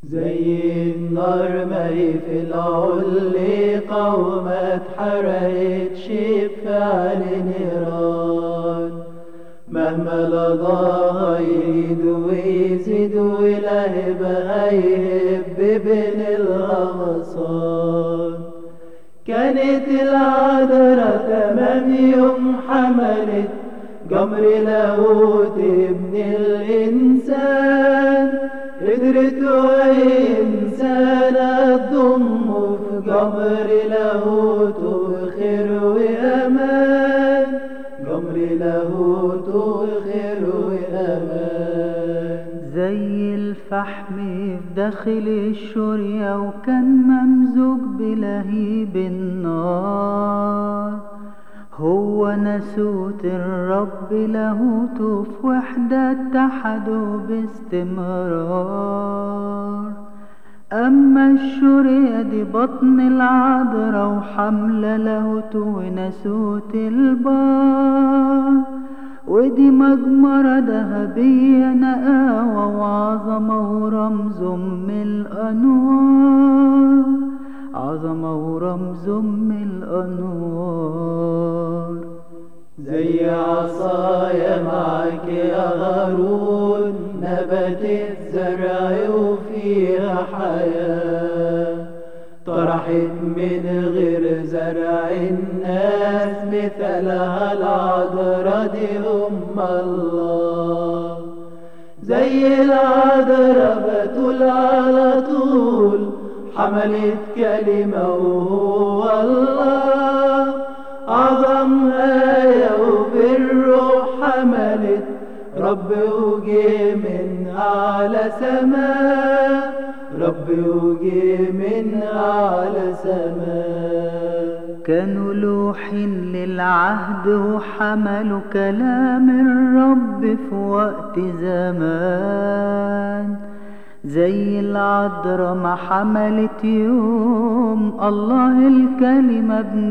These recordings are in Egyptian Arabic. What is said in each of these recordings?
زي النار مي في العلقة وما اتحرقتش بفعل نيران مهما لضاها يزيد ويزيد ولهب هيهب بين الأغصان كانت العذراء تمام يوم حملت جمر لاهوت ابن الإنسان قدرت إنسانة تضمه في جمر لاهوت بخير وأمان جمر لاهوت بخير وأمان زي الفحم في داخل الشورية وكان ممزوج بلهيب النار هو ناسوت الرب لاهوته في وحدة اتحدوا باستمرار أما الشورية دي بطن العذراء وحملة لاهوته وناسوت البار ودي مجمرة ذهبية نقاوة وعظمة ورمز أم الأنوار عظمة ورمز أم الأنوار زي عصايا معك يا هارون نبتت زرع وفيها حياة طرحت من غير زرع الناس مثلها العذراء دي أم الله زي العذراء بتول على طول حملت كلمة وهو الله أعظم آية وبالروح حملت رب وجي من أعلى سماء رب وجي من أعلى سماء كانوا لوح للعهد وحملوا كلام الرب في وقت زمان زي العذراء ما حملت يوم الله الكلمة ابن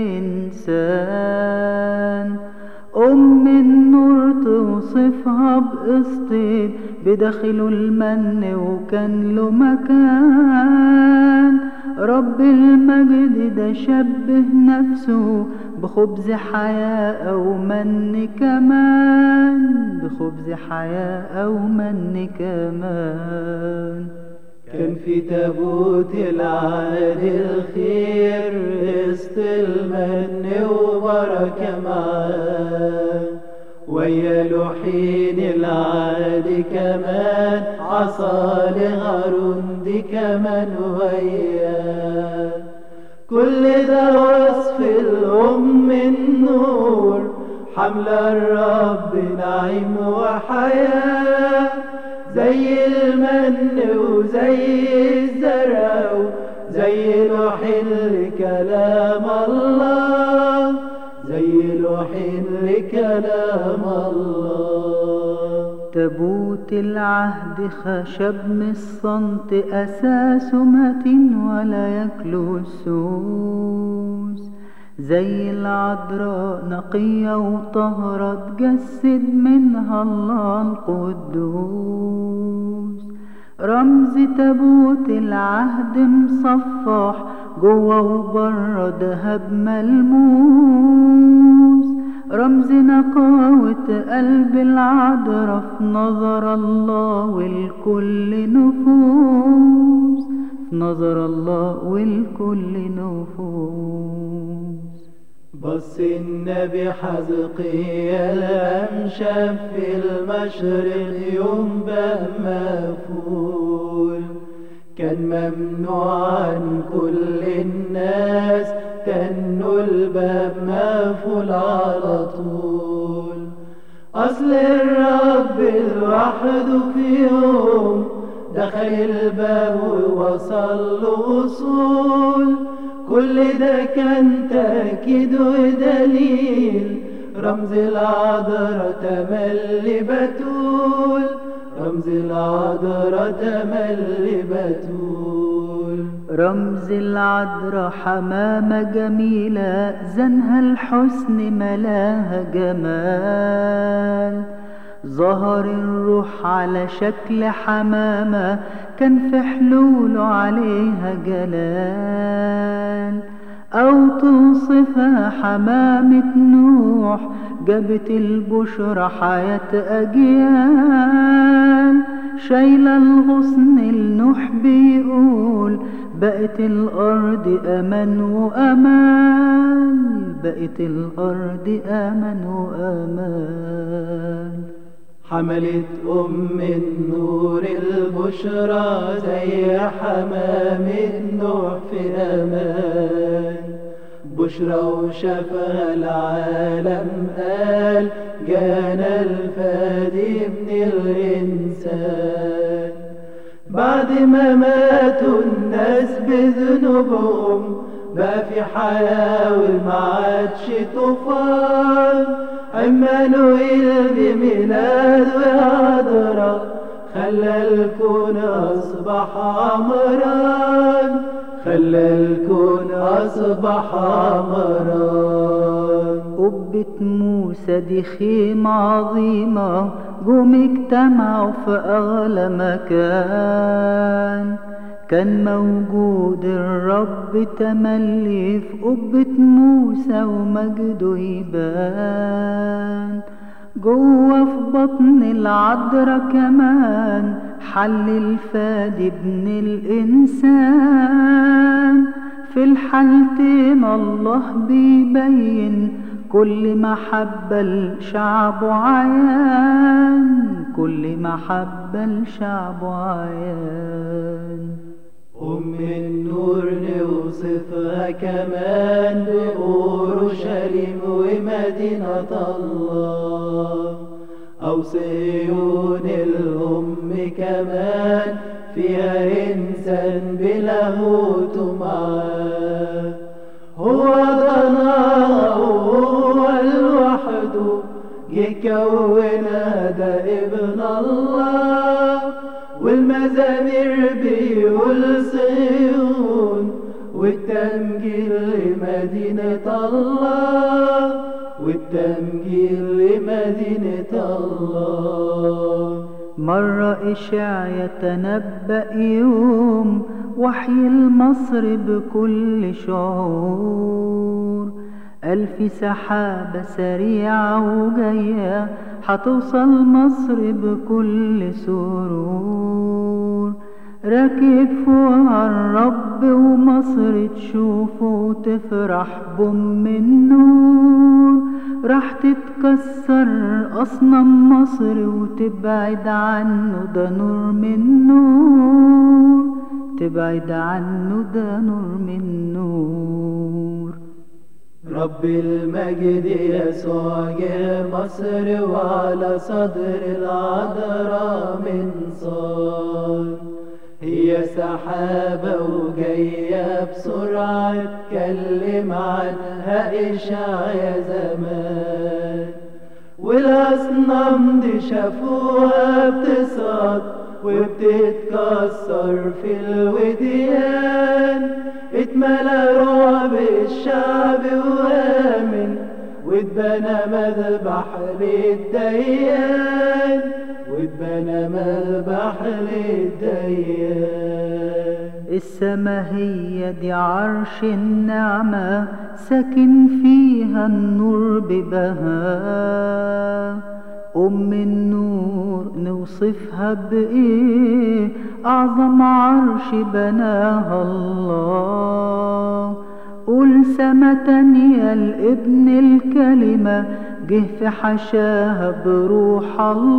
الإنسان أم النور توصفها بقسطين بداخله المن وكان له مكان رب المجد ده شبه نفسه بخبز حياة أو من كمان بخبز حياة أو من كمان كان في تابوت العهد الخير قسط المن وبركة معاه ويا لوحين العهد كمان عصا لهارون دي كمان وياه كل ده وصف الأم النور حملة الرب نعيم وحياة زي المن وزي الزرع زي لوح لكلام الله زي لوح لكلام الله تابوت العهد خشب من الصمت أساس متين ولا يكلو السوس زي العذراء نقية وطهرة تجسد منها الله القدوس رمز تابوت العهد مصفح جوه وبره دهب ملموس رمز نقاوة قلب العذراء في نظر الله والكل نفوس في نظر الله والكل نفوس بص النبي حزقيال قام شاف في المشرق يوم باب مفول كان ممنوع عن كل الناس كانوا الباب مقفول على طول أصل الرب لوحده في يوم دخل الباب ووصل له وصول كل ده كان تأكيد ودليل رمز العذراء تملي بتول رمز العذراء تملي بتول رمز العذراء حمامة جميلة زنها الحسن ملاها جمال ظهر الروح على شكل حمامة كان في حلوله عليها جلال أو توصفها حمامة نوح جابت البشرى حياة أجيال شايلة الغصن النوح بيقول بقت الأرض أمان وأمان بقت الأرض أمان وأمان حملت أم النور البشرى زي حمام النوح في أمان بشرى وشافها العالم قال جانا الفادي من الإنسان بعد ما ماتوا الناس بذنوبهم بقى في حياة وما عادش طوفان عمانوئيل بميلاد وعذرا خلى الكون أصبح عمران خلى الكون أصبح عمران قبة موسى دي خيمة عظيمة جم اجتمعوا في أغلى مكان كان موجود الرب تملي في قبة موسى ومجده يبان جوه في بطن العذراء كمان حل الفادي ابن الإنسان في الحالتين الله بيبين كل محبة لشعبه عيان كل محبة لشعبه عيان أم النور نوصفها كمان بأورشليم ومدينة الله أو صهيون الأم كمان فيها إنسان بلاهوت معاه هو ضناها وهو لوحده يكون هذا ابن الله والمزامير بيقول صيون والتمجيل لمدينة الله والتمجيل لمدينة الله مرة إشعيا تنبأ يوم وحي المصر بكل شعور ألف سحابة سريعة وجاية هتوصل مصر بكل سرور راكب فوق الرب ومصر تشوفه وتفرح بأم النور راح تتكسر أصنام مصر وتبعد عنه ده نور من نور تبعد عنه ده نور من نور رب المجد يسوع جه مصر وعلى صدر العذراء من صار هي سحابة وجاية بسرعة اتكلم عنها إشعيا زمان والأصنام دي شافوها بتصعد وبتتكسر في الوديان اتملى رعب الشعب وآمن واتبنى مذبح للديان واتبنى مذبح للديان السما هي دي عرش النعمة ساكن فيها النور ببهاء أم النور نوصفها بإيه أعظم عرش بناها الله قول سما تانية الابن الكلمة جه في حشاها بروح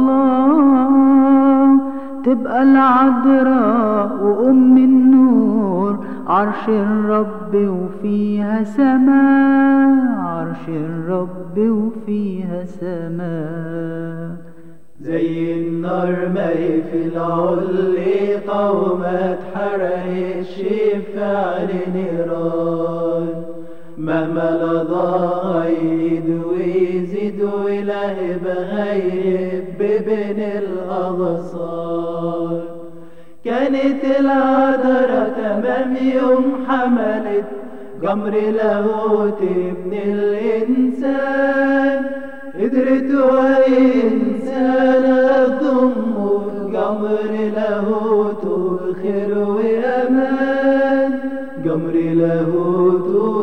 الله تبقى العذراء وأم النور عرش الرب وفيها سماء عرش الرب وفيها سماء زي النار مي في العليقة وما اتحرقش في عين نيران مهما لضاها يزيد ويزيد ولهب غيب بين الأغصان كانت العذرة تمام يوم حملت جمر لاهوت ابن الإنسان قدرت وهي إنسانة تضم الجمر لاهوت وأمان جمر لاهوت